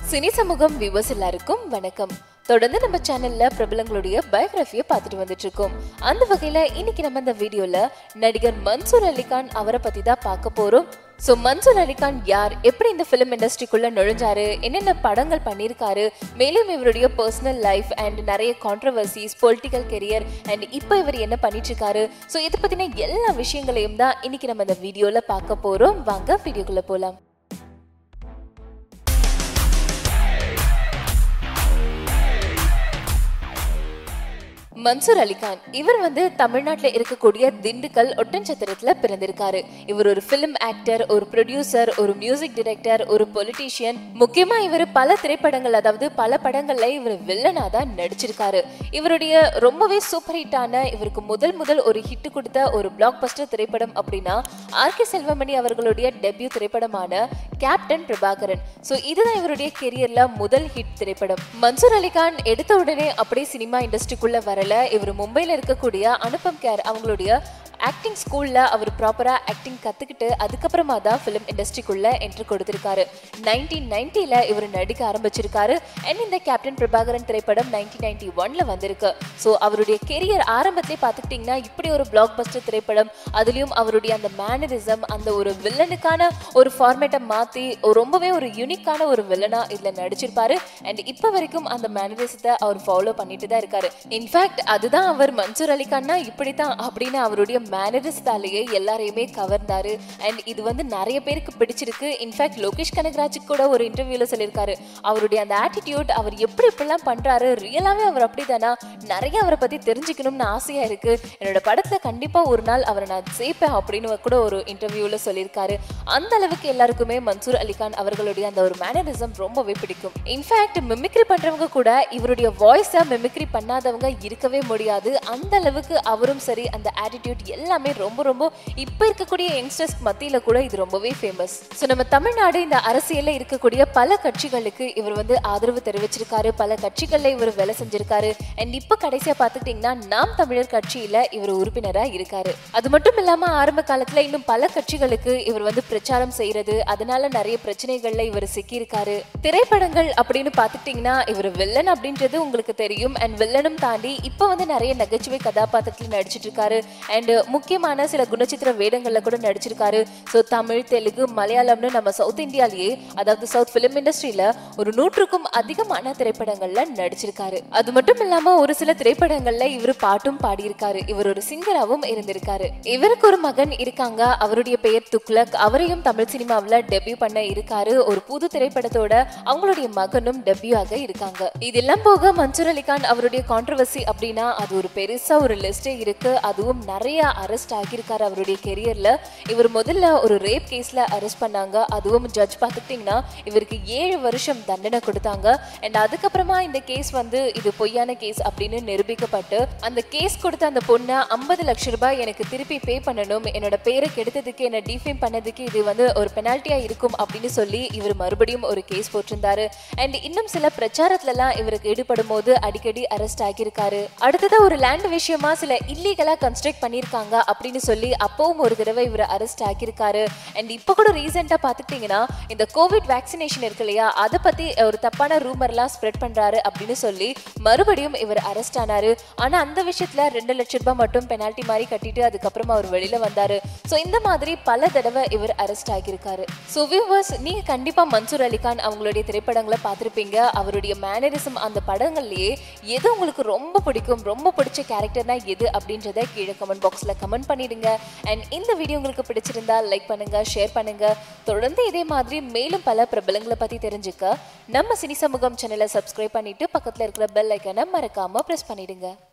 cine சமூகம் viewers எல்லாருக்கும் வணக்கம் தொடர்ந்து நம்ம சேனல்ல பிரபலங்களுடைய பயோகிராஃபியை பார்த்துட்டு வந்துட்டு இருக்கோம் அந்த வகையில இன்னைக்கு நம்ம இந்த வீடியோல நடிகர் மன்சூர் அலிகான் அவரை பத்தி தான் பார்க்க போறோம் ஸோ மன்சூர் அலிகான் யார் எப்படி இந்த ஃபிலிம் இண்டஸ்ட்ரிக்குள்ள நுழைஞ்சாரு என்னென்ன படங்கள் பண்ணியிருக்காரு மேலும் இவருடைய பர்சனல் லைஃப் அண்ட் நிறைய கான்ட்ரவர்சிஸ் பொலிட்டிக்கல் கெரியர் அண்ட் இப்போ இவர் என்ன பண்ணிட்டு இருக்காரு ஸோ இதை பத்தின எல்லா விஷயங்களையும் தான் இன்னைக்கு நம்ம இந்த வீடியோல பார்க்க போறோம் வாங்க வீடியோக்குள்ள போலாம் மன்சூர் அலிகான் இவர் வந்து தமிழ்நாட்டில் இருக்கக்கூடிய திண்டுக்கல் ஒட்டன்சத்திரத்துல பிறந்திருக்காரு இவர் ஒரு ஃபிலிம் ஆக்டர் ஒரு ப்ரொடியூசர் ஒரு மியூசிக் டைரக்டர் ஒரு பொலிட்டீஷியன் முக்கியமா இவர் பல திரைப்படங்கள் அதாவது பல படங்கள்ல இவர் வில்லனா தான் நடிச்சிருக்காரு இவருடைய ரொம்பவே சூப்பர் ஹிட்டான இவருக்கு முதல் முதல் ஒரு ஹிட் கொடுத்த ஒரு பிளாக் பஸ்டர் திரைப்படம் அப்படின்னா ஆர் கே செல்வமணி அவர்களுடைய டெபியூ திரைப்படமான கேப்டன் பிரபாகரன் ஸோ இதுதான் இவருடைய கெரியர்ல முதல் ஹிட் திரைப்படம் மன்சூர் அலிகான் எடுத்த உடனே அப்படியே சினிமா இண்டஸ்ட்ரிக்குள்ள வரல இவர் மும்பையில் இருக்கக்கூடிய அனுபம் கேர் அவங்களுடைய ஆக்டிங் ஸ்கூல்ல அவர் ப்ராப்பரா ஆக்டிங் கத்துக்கிட்டு அதுக்கப்புறமா தான் ஃபிலிம் இண்டஸ்ட்ரிக்குள்ள என்ட்ரு கொடுத்திருக்காரு நைன்டீன் நைன்டில இவர் நடிக்க ஆரம்பிச்சிருக்காரு அண்ட் இந்த கேப்டன் பிரபாகரன் திரைப்படம் நைன்டீன் நைன்டி ஒன்ல வந்திருக்கு ஸோ அவருடைய கெரியர் ஆரம்பத்திலே பார்த்துக்கிட்டிங்கன்னா இப்படி ஒரு பிளாக் பஸ்டர் திரைப்படம் அதுலயும் அவருடைய அந்த மேனரிசம் அந்த ஒரு வில்லனுக்கான ஒரு ஃபார்மேட்டை மாத்தி ரொம்பவே ஒரு யூனிக்கான ஒரு வில்லனா இதுல நடிச்சிருப்பாரு அண்ட் இப்போ வரைக்கும் அந்த மேனரிசத்தை அவர் ஃபாலோ பண்ணிட்டு தான் இருக்காரு இன்ஃபேக்ட் அதுதான் அவர் மன்சூர் அலிகான்னா இப்படித்தான் அப்படின்னு அவருடைய மேனரிஸ்டாலேயே எல்லாரையுமே கவர்ந்தாரு அண்ட் இது வந்து நிறைய பேருக்கு பிடிச்சிருக்கு இன்ஃபேக்ட் லோகேஷ் கனகராஜுக்கு கூட ஒரு இன்டர்வியூல சொல்லியிருக்காரு அவருடைய அந்த ஆட்டிடியூட் அவர் எப்படி இப்படிலாம் பண்றாரு ரியலாவே அவர் அப்படிதானா நிறைய அவரை பத்தி தெரிஞ்சுக்கணும்னு ஆசையா இருக்கு என்னோட படத்துல கண்டிப்பா ஒரு நாள் அவரை நான் சேர்ப்பேன் அப்படின்னு கூட ஒரு இன்டர்வியூல சொல்லியிருக்காரு அந்த அளவுக்கு எல்லாருக்குமே மன்சூர் அலிகான் அவர்களுடைய அந்த ஒரு மேனரிசம் ரொம்பவே பிடிக்கும் இன்ஃபேக்ட் மிமிக்ரி பண்றவங்க கூட இவருடைய வாய்ஸை மிமிக்ரி பண்ணாதவங்க இருக்கவே முடியாது அந்த அளவுக்கு அவரும் சரி அந்த ஆட்டிடியூட் எல்லாமே ரொம்ப ரொம்ப இப்போ இருக்கக்கூடிய யங்ஸ்டர்ஸ் மத்தியில கூட இது ரொம்பவே ஃபேமஸ் ஸோ நம்ம தமிழ்நாடு இந்த அரசியல்ல இருக்கக்கூடிய பல கட்சிகளுக்கு இவர் வந்து ஆதரவு தெரிவிச்சிருக்காரு பல கட்சிகள்ல இவர் வேலை செஞ்சிருக்காரு அண்ட் இப்போ கடைசியா பார்த்துக்கிட்டிங்கன்னா நாம் தமிழர் கட்சியில இவர் உறுப்பினரா இருக்காரு அது மட்டும் இல்லாம ஆரம்ப காலத்துல இன்னும் பல கட்சிகளுக்கு இவர் வந்து பிரச்சாரம் செய்யறது அதனால நிறைய பிரச்சனைகள்ல இவர் சிக்கியிருக்காரு திரைப்படங்கள் அப்படின்னு பார்த்துக்கிட்டிங்கன்னா இவர் வில்லன் அப்படின்றது உங்களுக்கு தெரியும் அண்ட் வில்லனும் தாண்டி இப்போ வந்து நிறைய நகைச்சுவை கதாபாத்திரத்தில் நடிச்சிட்டு இருக்காரு அண்ட் முக்கியமான சில குணச்சித்திர வேடங்கள்ல கூட நடிச்சிருக்காரு ஸோ தமிழ் தெலுங்கு மலையாளம்னு நம்ம சவுத் இந்தியாலேயே அதாவது சவுத் பிலிம் இண்டஸ்ட்ரியில ஒரு நூற்றுக்கும் அதிகமான திரைப்படங்கள்ல நடிச்சிருக்காரு அது மட்டும் இல்லாம ஒரு சில திரைப்படங்கள்ல இவர் பாட்டும் பாடியிருக்காரு இவர் ஒரு சிங்கராகவும் இருந்திருக்காரு இவருக்கு ஒரு மகன் இருக்காங்க அவருடைய பெயர் துக்லக் அவரையும் தமிழ் சினிமாவில் டெபியூ பண்ண இருக்காரு ஒரு புது திரைப்படத்தோட அவங்களுடைய மகனும் டெபியூ ஆக இருக்காங்க இதெல்லாம் போக மன்சூர் அலிகான் அவருடைய கான்ட்ரவர்சி அப்படின்னா அது ஒரு பெருசா ஒரு லிஸ்டே இருக்கு அதுவும் நிறைய அரெஸ்ட் ஆகியிருக்காரு அவருடைய கெரியர்ல இவர் முதல்ல ஒரு ரேப் கேஸ்ல அரெஸ்ட் பண்ணாங்க அதுவும் ஜட்ஜ் பார்த்துக்கிட்டிங்கன்னா இவருக்கு ஏழு வருஷம் தண்டனை கொடுத்தாங்க அண்ட் அதுக்கப்புறமா இந்த கேஸ் வந்து இது பொய்யான கேஸ் அப்படின்னு நிரூபிக்கப்பட்டு அந்த கேஸ் கொடுத்த அந்த பொண்ணை ஐம்பது லட்சம் ரூபாய் எனக்கு திருப்பி பே பண்ணணும் என்னோட பேரை கெடுத்ததுக்கு என்ன டிஃபேம் பண்ணதுக்கு இது வந்து ஒரு பெனால்ட்டியா இருக்கும் அப்படின்னு சொல்லி இவர் மறுபடியும் ஒரு கேஸ் போட்டிருந்தாரு அண்ட் இன்னும் சில பிரச்சாரத்துலலாம் இவருக்கு ஈடுபடும் போது அடிக்கடி அரெஸ்ட் ஆகியிருக்காரு அடுத்ததா ஒரு லேண்ட் விஷயமா சில இல்லீகலா கன்ஸ்ட்ரக்ட் பண்ணியிருக்காங்க அப்படின்னு சொல்லி அப்பவும் ஒரு தடவை இவர் அரெஸ்ட் ஆகியிருக்காரு அண்ட் இப்போ கூட ரீசெண்டாக பார்த்துக்கிட்டிங்கன்னா இந்த கோவிட் வேக்சினேஷன் இருக்கு இல்லையா அதை பற்றி ஒரு தப்பான ரூமர்லாம் ஸ்ப்ரெட் பண்ணுறாரு அப்படின்னு சொல்லி மறுபடியும் இவர் அரெஸ்ட் ஆனாரு ஆனால் அந்த விஷயத்தில் ரெண்டு லட்சம் ரூபாய் மட்டும் பெனால்ட்டி மாதிரி கட்டிட்டு அதுக்கப்புறமா அவர் வெளியில் வந்தார் ஸோ இந்த மாதிரி பல தடவை இவர் அரெஸ்ட் ஆகியிருக்காரு ஸோ வியூவர்ஸ் நீங்கள் கண்டிப்பாக மன்சூர் அலிகான் அவங்களுடைய திரைப்படங்களை பார்த்துருப்பீங்க அவருடைய மேனரிசம் அந்த படங்கள்லேயே எது உங்களுக்கு ரொம்ப பிடிக்கும் ரொம்ப பிடிச்ச கேரக்டர்னா எது அப்படின்றத கீழே கமெண்ட் பாக்ஸில் கமெண்ட் பண்ணிடுங்க அண்ட் இந்த வீடியோ உங்களுக்கு பிடிச்சிருந்தா லைக் பண்ணுங்க ஷேர் பண்ணுங்க தொடர்ந்து இதே மாதிரி மேலும் பல பிரபலங்களை பற்றி தெரிஞ்சுக்க நம்ம சினி சமூகம் சேனலை சப்ஸ்கிரைப் பண்ணிட்டு பக்கத்தில் இருக்கிற பெல் ஐக்கனை மறக்காம ப்ரெஸ் பண்ணிடுங்க